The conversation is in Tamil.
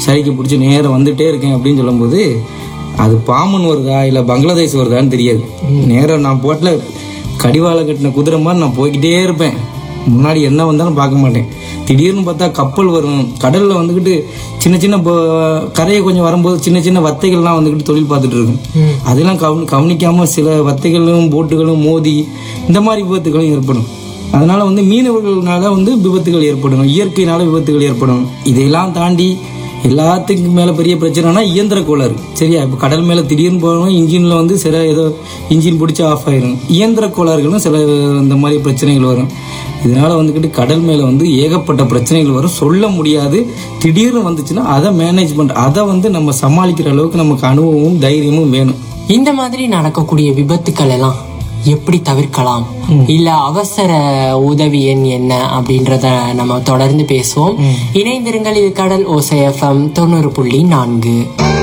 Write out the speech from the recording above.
சரிக்கு பிடிச்சி நேரம் வந்துட்டே இருக்கேன் அப்படின்னு சொல்லும்போது அது பாம்பன் வருதா இல்லை பங்களாதேஷ் வருதான்னு தெரியாது நேரம் நான் போட்டில் கடிவாள கட்டின குதிரை மாதிரி நான் போய்கிட்டே இருப்பேன் முன்னாடி என்ன வந்தாலும் பார்க்க மாட்டேன் திடீர்னு பார்த்தா கப்பல் வரும் கடல்ல வந்துக்கிட்டு சின்ன சின்ன போ- கரையை கொஞ்சம் வரும்போது சின்ன சின்ன வத்தைகள்லாம் வந்துக்கிட்டு தொழில் பார்த்துட்டு இருக்கும் அதெல்லாம் கவனி கவனிக்காம சில வத்தைகளும் போட்டுகளும் மோதி இந்த மாதிரி விபத்துகளும் ஏற்படும் அதனால வந்து மீனவர்களால வந்து விபத்துகள் ஏற்படும் இயற்கையினால விபத்துகள் ஏற்படும் இதையெல்லாம் தாண்டி எல்லாத்துக்கும் மேல பெரிய பிரச்சனைனா இயந்திர கோளாறு சரியா இப்போ கடல் மேல திடீர்னு போகணும் இன்ஜின்ல வந்து சில ஏதோ இன்ஜின் பிடிச்சி ஆஃப் ஆயிரும் இயந்திர கோளாறுகளும் சில இந்த மாதிரி பிரச்சனைகள் வரும் இதனால வந்துக்கிட்டு கடல் மேல வந்து ஏகப்பட்ட பிரச்சனைகள் வரும் சொல்ல முடியாது திடீர்னு வந்துச்சுன்னா அதை மேனேஜ் பண்ற அதை வந்து நம்ம சமாளிக்கிற அளவுக்கு நமக்கு அனுபவமும் தைரியமும் வேணும் இந்த மாதிரி நடக்கக்கூடிய விபத்துக்கள் எல்லாம் எப்படி தவிர்க்கலாம் இல்ல அவசர உதவி எண் என்ன அப்படின்றத நம்ம தொடர்ந்து பேசுவோம் இணைந்திருங்கள் இது கடல் ஓசை எஃப்எம் தொண்ணூறு புள்ளி நான்கு